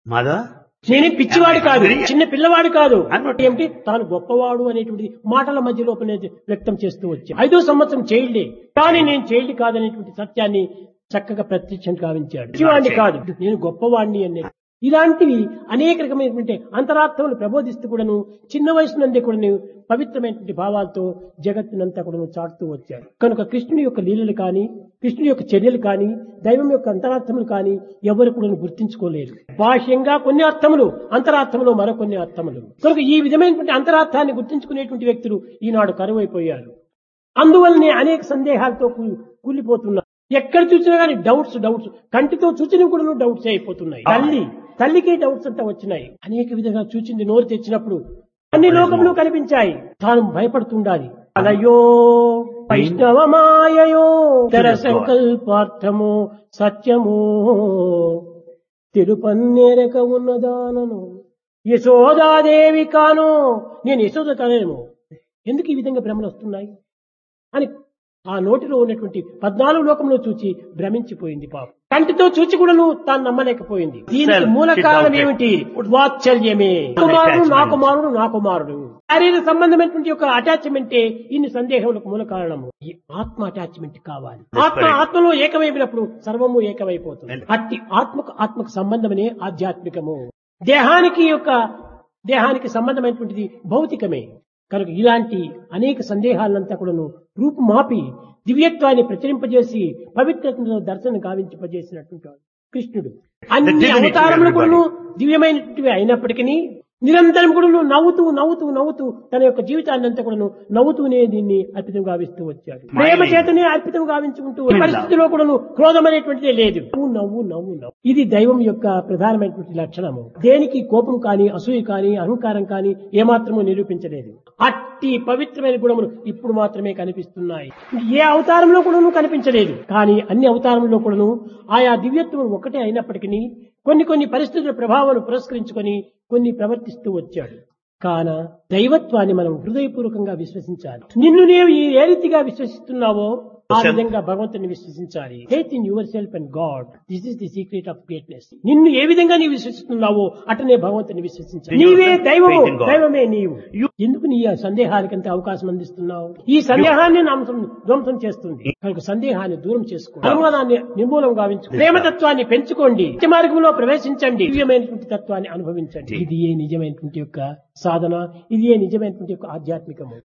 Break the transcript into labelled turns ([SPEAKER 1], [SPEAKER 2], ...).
[SPEAKER 1] Mother,
[SPEAKER 2] నేనే పిచ్చివాడు కాదు చిన్న పిల్లవాడు కాదు
[SPEAKER 1] అన్నట్టు.
[SPEAKER 2] ఏమిటి తాను గొప్పవాడు అనేటువంటి మాటల మధ్య లోపల వ్యక్తం చేస్తూ వచ్చా ఐదో సంవత్సరం చైల్డే కానీ నేను చైల్డ్ కాదనేటువంటి సత్యాన్ని చక్కగా ప్రత్యక్షం కావించాడు పిచ్చివాడిని కాదు నేను గొప్పవాడిని అనే ఇలాంటివి అనేక రకమైనటువంటి అంతరార్థములు ప్రబోధిస్తూ కూడాను చిన్న వయసు నుండి కూడాను పవిత్రమైనటువంటి భావాలతో జగత్తునంతా కూడాను చాటుతూ వచ్చాడు కనుక కృష్ణుని యొక్క లీలలు కానీ కృష్ణుని యొక్క చర్యలు కానీ దైవం యొక్క అంతరార్థములు కానీ ఎవరు కూడా గుర్తించుకోలేరు బాహ్యంగా కొన్ని అర్థములు అంతరార్థములు మరికొన్ని అర్థములు కనుక ఈ విధమైనటువంటి అంతరార్థాన్ని గుర్తించుకునేటువంటి వ్యక్తులు ఈనాడు కరువైపోయారు అందువల్లనే అనేక సందేహాలతో కూ- కూలిపోతున్నారు ఎక్కడ చూసినా కానీ డౌట్స్ డౌట్స్ కంటితో చూచిన కూడా డౌట్స్ అయిపోతున్నాయి తల్లి తల్లికి డౌట్స్ అంతా వచ్చినాయి అనేక విధంగా చూచింది నోరు తెచ్చినప్పుడు అన్ని లోకములు కనిపించాయి తాను భయపడుతుండాలి అలయో వైష్ణవమాయయో తెర సంకల్పార్థము సత్యము తిరుపన్నేరక ఉన్నదానను యశోదాదేవి కాను నేను యశోద కానేమో ఎందుకు ఈ విధంగా భ్రమలు వస్తున్నాయి అని ఆ నోటిలో ఉన్నటువంటి పద్నాలుగు లోకంలో చూచి భ్రమించిపోయింది పాపం కంటితో చూచి కూడాను తాను నమ్మలేకపోయింది దీనికి
[SPEAKER 1] Self,
[SPEAKER 2] మూల
[SPEAKER 1] she
[SPEAKER 2] కారణం
[SPEAKER 1] doubted.
[SPEAKER 2] ఏమిటి వాత్సల్యమే కుమారుడు నా
[SPEAKER 1] Attachment.
[SPEAKER 2] కుమారుడు నా కుమారుడు శారీర సంబంధమైనటువంటి ఒక అటాచ్మెంటే ఇన్ని సందేహములకు మూల కారణము ఈ ఆత్మ అటాచ్మెంట్ కావాలి ఆత్మ
[SPEAKER 1] correct.
[SPEAKER 2] ఆత్మలో ఏకమైనప్పుడు సర్వము ఏకమైపోతుంది
[SPEAKER 1] And-
[SPEAKER 2] అట్టి ఆత్మకు ఆత్మకు సంబంధమనే ఆధ్యాత్మికము దేహానికి యొక్క దేహానికి సంబంధమైనటువంటిది భౌతికమే కనుక ఇలాంటి అనేక సందేహాలంతా కూడాను రూపుమాపి దివ్యత్వాన్ని ప్రచురింపజేసి పవిత్రతను దర్శనం గావించపజేసినటువంటి వాడు కృష్ణుడు అన్ని
[SPEAKER 1] divinity of
[SPEAKER 2] అవతారములు
[SPEAKER 1] everybody.
[SPEAKER 2] కూడాను దివ్యమైనటువంటివి అయినప్పటికీ నిరంతరం కూడా నవ్వుతూ నవ్వుతూ నవ్వుతూ తన యొక్క జీవితాన్ని అంతా కూడా నవ్వుతూనే దీన్ని అర్పితం గావిస్తూ వచ్చాడు ప్రేమ చేతనే అర్పితం గావించుకుంటూ ఈ పరిస్థితిలో కూడా క్రోధం అనేటువంటిదే లేదు నవ్వు నవ్వు నవ్వు నవ్వు ఇది దైవం యొక్క ప్రధానమైనటువంటి లక్షణము దేనికి కోపం కానీ అసూయ కానీ అహంకారం కానీ ఏమాత్రము నిరూపించలేదు అట్టి పవిత్రమైన గుణములు ఇప్పుడు మాత్రమే కనిపిస్తున్నాయి ఏ అవతారంలో కూడాను కనిపించలేదు కానీ అన్ని అవతారంలో కూడాను ఆయా దివ్యత్వం ఒకటే అయినప్పటికీ కొన్ని కొన్ని పరిస్థితుల ప్రభావాలు పురస్కరించుకొని కొన్ని ప్రవర్తిస్తూ వచ్చాడు కాన దైవత్వాన్ని మనం హృదయపూర్వకంగా విశ్వసించాలి నిన్ను నీవు ఈ ఏ రీతిగా విశ్వసిస్తున్నావో ఆ
[SPEAKER 1] Self.
[SPEAKER 2] విధంగా భగవంతుని విశ్వసించాలి faith in yourself and God this is the secret of greatness నిన్ను ఏ విధంగా నీవు విశ్వసిస్తున్నావో అటనే భగవంతుని విశ్వసించాలి
[SPEAKER 1] In
[SPEAKER 2] నీవే
[SPEAKER 1] yourself,
[SPEAKER 2] దైవము
[SPEAKER 1] faith in God.
[SPEAKER 2] దైవమే నీవు ఎందుకు నీ ఆ సందేహాలకంత అవకాశం అందిస్తున్నావు ఈ సందేహాన్ని నామసం ధ్వంసం చేస్తుంది కనుక సందేహాన్ని దూరం చేసుకోండి అనుమానాన్ని నిర్మూలం గావించు ప్రేమతత్వాన్ని పెంచుకోండి నిత్య మార్గంలో ప్రవేశించండి దివ్యమైనటువంటి తత్వాన్ని అనుభవించండి ఇది ఏ నిజమైనటువంటి యొక్క సాధన ఇది ఏ నిజమైనటువంటి యొక్క ఆధ్యాత్మికము